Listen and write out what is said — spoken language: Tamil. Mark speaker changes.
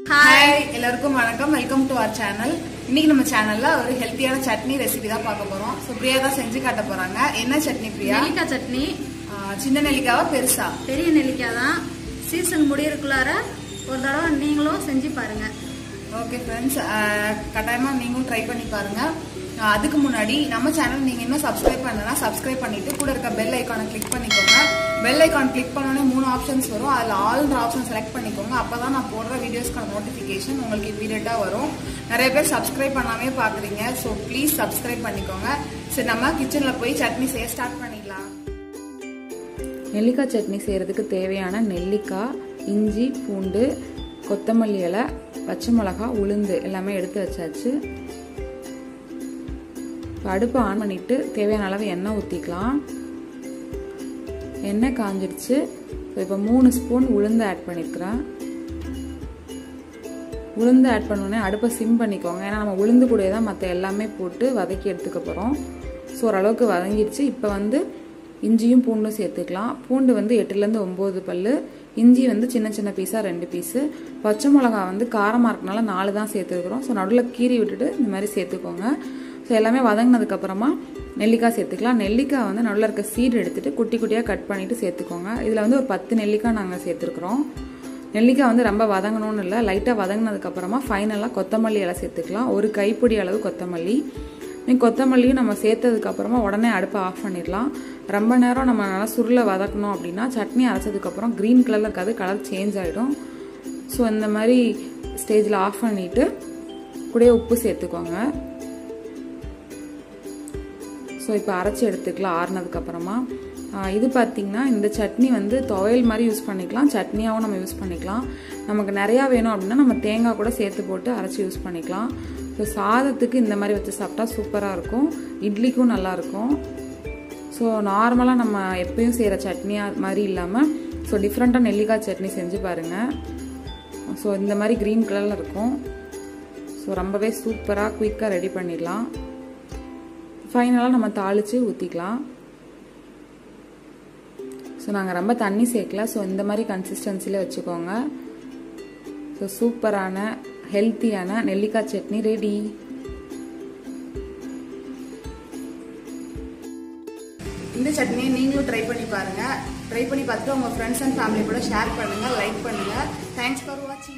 Speaker 1: ஹாய் எல்லாருக்கும் வணக்கம் வெல்கம் டு அவர் சேனல் இன்னைக்கு நம்ம சேனல்ல ஒரு ஹெல்த்தியான சட்னி ரெசிபி தான் பார்க்க போறோம் ஸோ பிரியா தான் செஞ்சு காட்ட போறாங்க என்ன சட்னி பிரியா
Speaker 2: நெல்லிக்காய் சட்னி
Speaker 1: ஆ, சின்ன நெல்லிக்காவா பெருசா
Speaker 2: பெரிய நெல்லிக்காய் தான் சீசன் முடியறதுக்குள்ளார ஒரு தடவை நீங்களும் செஞ்சு பாருங்க
Speaker 1: ஓகே ஃப்ரெண்ட்ஸ் கட்டாயமா நீங்களும் ட்ரை பண்ணி பாருங்க ஆ, அதுக்கு முன்னாடி நம்ம சேனல் நீங்க இன்னும் சப்ஸ்கிரைப் பண்ணலனா சப்ஸ்கிரைப் பண்ணிட்டு கூட இருக்க பெல் ஐக்கானை கிளிக் பண்ணிக்கோங்க பெல் ஐக்கான் கிளிக் பண்ணோடனே மூணு ஆப்ஷன்ஸ் வரும் அதில் ஆல்ன்ற ஆப்ஷன் செலக்ட் பண்ணிக்கோங்க அப்பதான் நான் போடுற வீடியோஸ்க்கான நோட்டிஃபிகேஷன் உங்களுக்கு இமீடியட்டா வரும் நிறைய பேர் சப்ஸ்கிரைப் பண்ணாமே பாக்குறீங்க ஸோ ப்ளீஸ் சப்ஸ்கிரைப் பண்ணிக்கோங்க சரி நம்ம கிச்சன்ல போய் சட்னி செய்ய ஸ்டார்ட் பண்ணிடலாம்
Speaker 3: நெல்லிக்காய் சட்னி செய்கிறதுக்கு தேவையான நெல்லிக்காய் இஞ்சி பூண்டு கொத்தமல்லி இலை பச்சை மிளகாய் உளுந்து எல்லாமே எடுத்து வச்சாச்சு இப்போ அடுப்பை ஆன் பண்ணிட்டு தேவையான அளவு எண்ணெய் ஊற்றிக்கலாம் எண்ணெய் காஞ்சிடுச்சு ஸோ இப்போ மூணு ஸ்பூன் உளுந்து ஆட் பண்ணியிருக்கிறேன் உளுந்து ஆட் பண்ணோடனே அடுப்பை சிம் பண்ணிக்கோங்க ஏன்னா நம்ம உளுந்து கூடயே தான் மற்ற எல்லாமே போட்டு வதக்கி எடுத்துக்க போகிறோம் ஸோ ஓரளவுக்கு வதங்கிடுச்சு இப்போ வந்து இஞ்சியும் பூண்டும் சேர்த்துக்கலாம் பூண்டு வந்து எட்டுலேருந்து ஒம்பது பல் இஞ்சி வந்து சின்ன சின்ன பீஸாக ரெண்டு பீஸு பச்சை மிளகா வந்து காரமாக இருக்கனால நாலு தான் சேர்த்துருக்குறோம் ஸோ நடுவில் கீறி விட்டுட்டு இந்த மாதிரி சேர்த்துக்கோங்க ஸோ எல்லாமே வதங்கினதுக்கப்புறமா நெல்லிக்காய் சேர்த்துக்கலாம் நெல்லிக்காய் வந்து நடுவில் இருக்க சீடு எடுத்துட்டு குட்டி குட்டியாக கட் பண்ணிட்டு சேர்த்துக்கோங்க இதில் வந்து ஒரு பத்து நெல்லிக்காய் நாங்கள் சேர்த்துருக்குறோம் நெல்லிக்காய் வந்து ரொம்ப வதங்கணும்னு இல்லை லைட்டாக வதங்கினதுக்கப்புறமா ஃபைனலாக கொத்தமல்லி இலை சேர்த்துக்கலாம் ஒரு கைப்பிடி அளவு கொத்தமல்லி நீங்கள் கொத்தமல்லியும் நம்ம சேர்த்ததுக்கப்புறமா உடனே அடுப்பை ஆஃப் பண்ணிடலாம் ரொம்ப நேரம் நம்ம நல்லா சுருளை வதக்கணும் அப்படின்னா சட்னி அரைச்சதுக்கப்புறம் க்ரீன் கலரில் இருக்காது கலர் சேஞ்ச் ஆகிடும் ஸோ இந்த மாதிரி ஸ்டேஜில் ஆஃப் பண்ணிவிட்டு கூடயே உப்பு சேர்த்துக்கோங்க ஸோ இப்போ அரைச்சி எடுத்துக்கலாம் ஆறுனதுக்கப்புறமா இது பார்த்திங்கன்னா இந்த சட்னி வந்து துவையல் மாதிரி யூஸ் பண்ணிக்கலாம் சட்னியாகவும் நம்ம யூஸ் பண்ணிக்கலாம் நமக்கு நிறையா வேணும் அப்படின்னா நம்ம தேங்காய் கூட சேர்த்து போட்டு அரைச்சி யூஸ் பண்ணிக்கலாம் ஸோ சாதத்துக்கு இந்த மாதிரி வச்சு சாப்பிட்டா சூப்பராக இருக்கும் இட்லிக்கும் நல்லாயிருக்கும் ஸோ நார்மலாக நம்ம எப்பயும் செய்கிற சட்னியாக மாதிரி இல்லாமல் ஸோ டிஃப்ரெண்ட்டாக நெல்லிக்காய் சட்னி செஞ்சு பாருங்கள் ஸோ இந்த மாதிரி க்ரீன் கலரில் இருக்கும் ஸோ ரொம்பவே சூப்பராக குயிக்காக ரெடி பண்ணிடலாம் ஃபைனலாக நம்ம தாளித்து ஊற்றிக்கலாம் ஸோ நாங்கள் ரொம்ப தண்ணி சேர்க்கல ஸோ இந்த மாதிரி கன்சிஸ்டன்சியில் வச்சுக்கோங்க ஸோ சூப்பரான ஹெல்த்தியான நெல்லிக்காய் சட்னி ரெடி
Speaker 1: இந்த சட்னியை நீங்களும் ட்ரை பண்ணி பாருங்க ட்ரை பண்ணி பார்த்துட்டு உங்க ஃப்ரெண்ட்ஸ் அண்ட் ஃபேமிலி கூட ஷேர் பண்ணுங்க லைக் பண்ணுங்க தேங்க்ஸ் ஃபார் வாட்சிங்